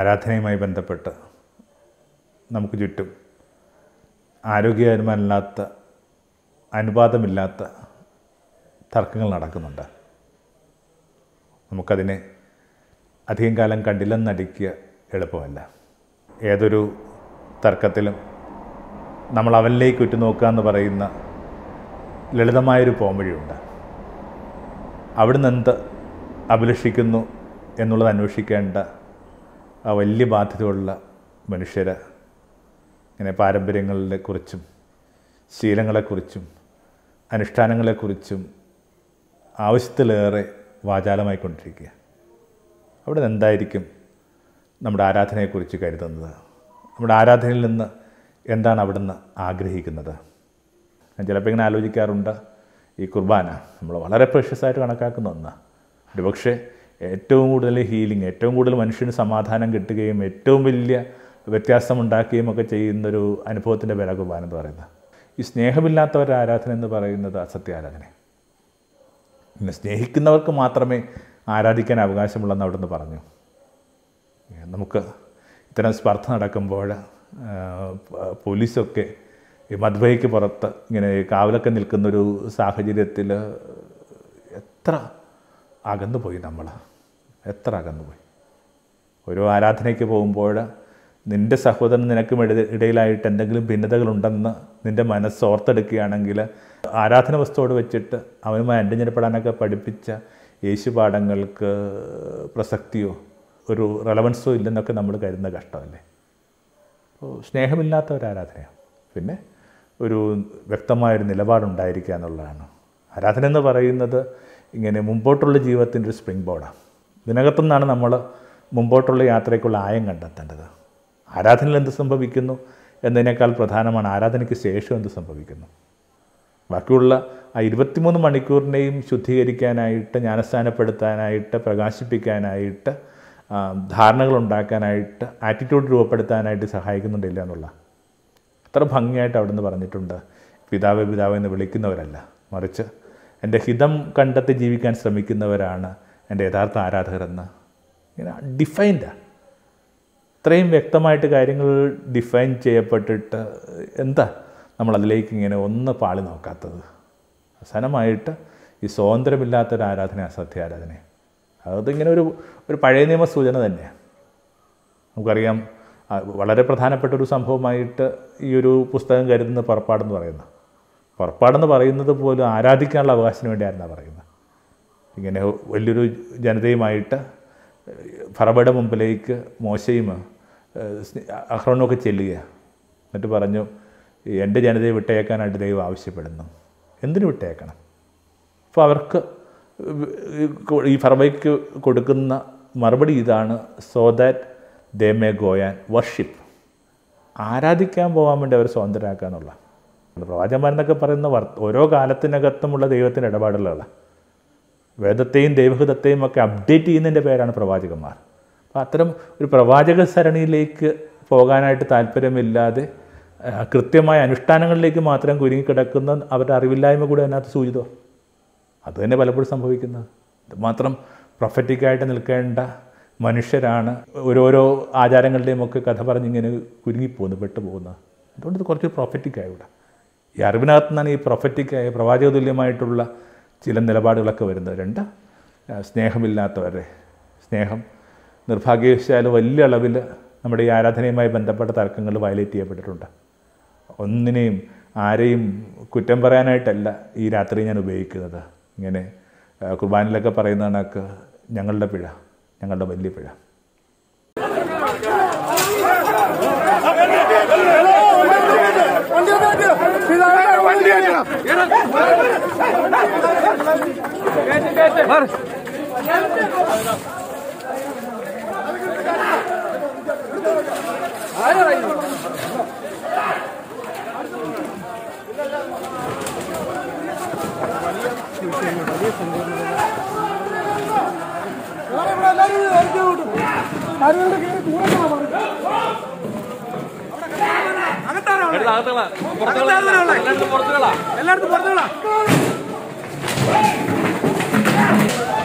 ആരാധനയുമായി ബന്ധപ്പെട്ട് നമുക്ക് ചുറ്റും ആരോഗ്യകരമല്ലാത്ത അനുപാതമില്ലാത്ത തർക്കങ്ങൾ നടക്കുന്നുണ്ട് നമുക്കതിനെ അധികം കാലം കണ്ടില്ലെന്നടിക്കുക എളുപ്പമല്ല ഏതൊരു തർക്കത്തിലും നമ്മൾ അവനിലേക്ക് ഉറ്റുനോക്കുക എന്ന് പറയുന്ന ലളിതമായൊരു പോംവഴിയുണ്ട് അവിടുന്ന് എന്ത് അഭിലഷിക്കുന്നു എന്നുള്ളത് അന്വേഷിക്കേണ്ട ആ വലിയ ബാധ്യതയുള്ള മനുഷ്യർ ഇങ്ങനെ പാരമ്പര്യങ്ങളെക്കുറിച്ചും ശീലങ്ങളെക്കുറിച്ചും അനുഷ്ഠാനങ്ങളെക്കുറിച്ചും ആവശ്യത്തിലേറെ വാചാലമായിക്കൊണ്ടിരിക്കുക അവിടെ നിന്ന് എന്തായിരിക്കും നമ്മുടെ ആരാധനയെക്കുറിച്ച് കരുതുന്നത് നമ്മുടെ ആരാധനയിൽ നിന്ന് എന്താണ് അവിടുന്ന് ആഗ്രഹിക്കുന്നത് ഞാൻ ചിലപ്പോൾ ഇങ്ങനെ ആലോചിക്കാറുണ്ട് ഈ കുർബാന നമ്മൾ വളരെ പ്രഷ്യസായിട്ട് കണക്കാക്കുന്ന ഒന്നാണ് ഒരുപക്ഷെ ഏറ്റവും കൂടുതൽ ഹീലിംഗ് ഏറ്റവും കൂടുതൽ മനുഷ്യന് സമാധാനം കിട്ടുകയും ഏറ്റവും വലിയ വ്യത്യാസമുണ്ടാക്കുകയും ഒക്കെ ചെയ്യുന്നൊരു അനുഭവത്തിൻ്റെ പേരാ കുർബാന എന്ന് പറയുന്നത് ഈ സ്നേഹമില്ലാത്തവരുടെ ആരാധന എന്ന് പറയുന്നത് അസത്യ ആരാധന പിന്നെ സ്നേഹിക്കുന്നവർക്ക് മാത്രമേ ആരാധിക്കാൻ അവകാശമുള്ളെന്ന് അവിടുന്ന് പറഞ്ഞു നമുക്ക് ഇത്തരം സ്പർദ്ധ നടക്കുമ്പോൾ ആ, പ- പോലീസൊക്കെ ഈ മദ്ബയ്ക്ക് പുറത്ത് ഇങ്ങനെ കാവലൊക്കെ നിൽക്കുന്നൊരു സാഹചര്യത്തിൽ എത്ര അകന്നുപോയി നമ്മൾ എത്ര അകന്നുപോയി ഒരു ആരാധനയ്ക്ക് പോകുമ്പോൾ നിൻ്റെ സഹോദരൻ നിനക്കും ഇട- ഇടയിലായിട്ട് എന്തെങ്കിലും ഭിന്നതകളുണ്ടെന്ന് നിൻ്റെ മനസ്സ് ഓർത്തെടുക്കുകയാണെങ്കിൽ ആരാധന വസ്തുവോട് വെച്ചിട്ട് അവനുമായി അന്യജനപ്പെടാനൊക്കെ പഠിപ്പിച്ച യേശുപാഠങ്ങൾക്ക് പ്രസക്തിയോ ഒരു റെലവൻസോ ഇല്ലെന്നൊക്കെ നമ്മൾ കരുതുന്ന കഷ്ടമല്ലേ അപ്പോൾ സ്നേഹമില്ലാത്ത ഒരു ആരാധനയാണ് പിന്നെ ഒരു വ്യക്തമായൊരു നിലപാടുണ്ടായിരിക്കുക എന്നുള്ളതാണ് ആരാധന എന്ന് പറയുന്നത് ഇങ്ങനെ മുമ്പോട്ടുള്ള ജീവിതത്തിൻ്റെ ഒരു സ്പ്രിംഗ് ബോർഡാണ് ഇതിനകത്തു നിന്നാണ് നമ്മൾ മുമ്പോട്ടുള്ള യാത്രയ്ക്കുള്ള ആയം കണ്ടെത്തേണ്ടത് ആരാധനയിൽ എന്ത് സംഭവിക്കുന്നു എന്നതിനേക്കാൾ പ്രധാനമാണ് ആരാധനയ്ക്ക് ശേഷം എന്ത് സംഭവിക്കുന്നു ബാക്കിയുള്ള ആ ഇരുപത്തിമൂന്ന് മണിക്കൂറിനെയും ശുദ്ധീകരിക്കാനായിട്ട് ജ്ഞാനസ്ഥാനപ്പെടുത്താനായിട്ട് പ്രകാശിപ്പിക്കാനായിട്ട് ആ, ധാരണകൾ ഉണ്ടാക്കാനായിട്ട് ആറ്റിറ്റ്യൂഡ് രൂപപ്പെടുത്താനായിട്ട് സഹായിക്കുന്നുണ്ടില്ല എന്നുള്ള അത്ര ഭംഗിയായിട്ട് അവിടുന്ന് പറഞ്ഞിട്ടുണ്ട് പിതാവ് പിതാവ് എന്ന് വിളിക്കുന്നവരല്ല മറിച്ച് എൻ്റെ ഹിതം കണ്ടെത്തി ജീവിക്കാൻ ശ്രമിക്കുന്നവരാണ് എൻ്റെ യഥാർത്ഥ ആരാധകരെന്ന് ഇങ്ങനെ ഡിഫൈൻഡാണ് ഇത്രയും വ്യക്തമായിട്ട് കാര്യങ്ങൾ ഡിഫൈൻ ചെയ്യപ്പെട്ടിട്ട് എന്താ നമ്മൾ അതിലേക്ക് ഇങ്ങനെ ഒന്ന് പാളി നോക്കാത്തത് അവസാനമായിട്ട് ഈ സ്വാതന്ത്ര്യമില്ലാത്തൊരു ആരാധന അസത്യ ആരാധന അതിങ്ങനെ ഒരു ഒരു പഴയ നിയമ സൂചന തന്നെയാണ് നമുക്കറിയാം ആ, വളരെ പ്രധാനപ്പെട്ട ഒരു സംഭവമായിട്ട് ഈ ഒരു പുസ്തകം കരുതുന്ന പുറപ്പാടെന്ന് പറയുന്നത് പുറപ്പാടെന്ന് പറയുന്നത് പോലും ആരാധിക്കാനുള്ള അവകാശത്തിന് വേണ്ടിയായിരുന്നാണ് പറയുന്നത് ഇങ്ങനെ വലിയൊരു ജനതയുമായിട്ട് ഫറബയുടെ മുമ്പിലേക്ക് മോശയും അഹ്റോനൊക്കെ ചെല്ലുക എന്നിട്ട് പറഞ്ഞു എൻ്റെ ജനതയെ വിട്ടയക്കാനായിട്ട് ദൈവം ആവശ്യപ്പെടുന്നു എന്തിനു വിട്ടയക്കണം അപ്പോൾ അവർക്ക് ഈ ഫറബയ്ക്ക് കൊടുക്കുന്ന മറുപടി ഇതാണ് so that they may go and worship ആരാധിക്കാൻ പോകാൻ വേണ്ടി അവർ സ്വതന്ത്രരാക്കുക എന്നുള്ള പ്രവാചകന്മാരെന്നൊക്കെ പറയുന്ന വർ ഓരോ കാലത്തിനകത്തുമുള്ള ദൈവത്തിൻ്റെ ഇടപാടുകളാണ് വേദത്തെയും ദൈവഹിതത്തെയും ഒക്കെ അപ്ഡേറ്റ് ചെയ്യുന്നതിൻ്റെ പേരാണ് പ്രവാചകന്മാർ അപ്പോൾ അത്തരം ഒരു പ്രവാചക സരണിയിലേക്ക് പോകാനായിട്ട് താല്പര്യമില്ലാതെ ആ, കൃത്യമായ അനുഷ്ഠാനങ്ങളിലേക്ക് മാത്രം കുരുങ്ങിക്കിടക്കുന്ന അവരുടെ അറിവില്ലായ്മ കൂടെ അതിനകത്ത് സൂചിതോ അത് തന്നെ പലപ്പോഴും സംഭവിക്കുന്നത് മാത്രം പ്രൊഫറ്റിക്കായിട്ട് നിൽക്കേണ്ട മനുഷ്യരാണ് ഓരോരോ ആചാരങ്ങളുടെയും ഒക്കെ കഥ പറഞ്ഞിങ്ങനെ കുരുങ്ങിപ്പോകുന്നത് പെട്ടുപോകുന്നത് അതുകൊണ്ട് ഇത് കുറച്ച് പ്രൊഫറ്റിക്കായി ഇവിടെ ഈ അറിവിനകത്ത് നിന്നാണ് ഈ പ്രൊഫറ്റിക്കായ പ്രവാചക തുല്യമായിട്ടുള്ള ചില നിലപാടുകളൊക്കെ വരുന്നത് രണ്ട് ആ, സ്നേഹമില്ലാത്തവരെ സ്നേഹം നിർഭാഗ്യവശാൽ വലിയ അളവിൽ നമ്മുടെ ഈ ആരാധനയുമായി ബന്ധപ്പെട്ട തർക്കങ്ങൾ വയലേറ്റ് ചെയ്യപ്പെട്ടിട്ടുണ്ട് ഒന്നിനെയും ആരെയും കുറ്റം പറയാനായിട്ടല്ല ഈ രാത്രി ഞാൻ ഉപയോഗിക്കുന്നത് ഇങ്ങനെ ആ, കുർബാനയിലൊക്കെ പറയുന്ന കണക്ക് ഞങ്ങളുടെ പിഴ ഞങ്ങളുടെ വലിയ പിഴ എല്ലായിടത്തും പുറത്തുകളാ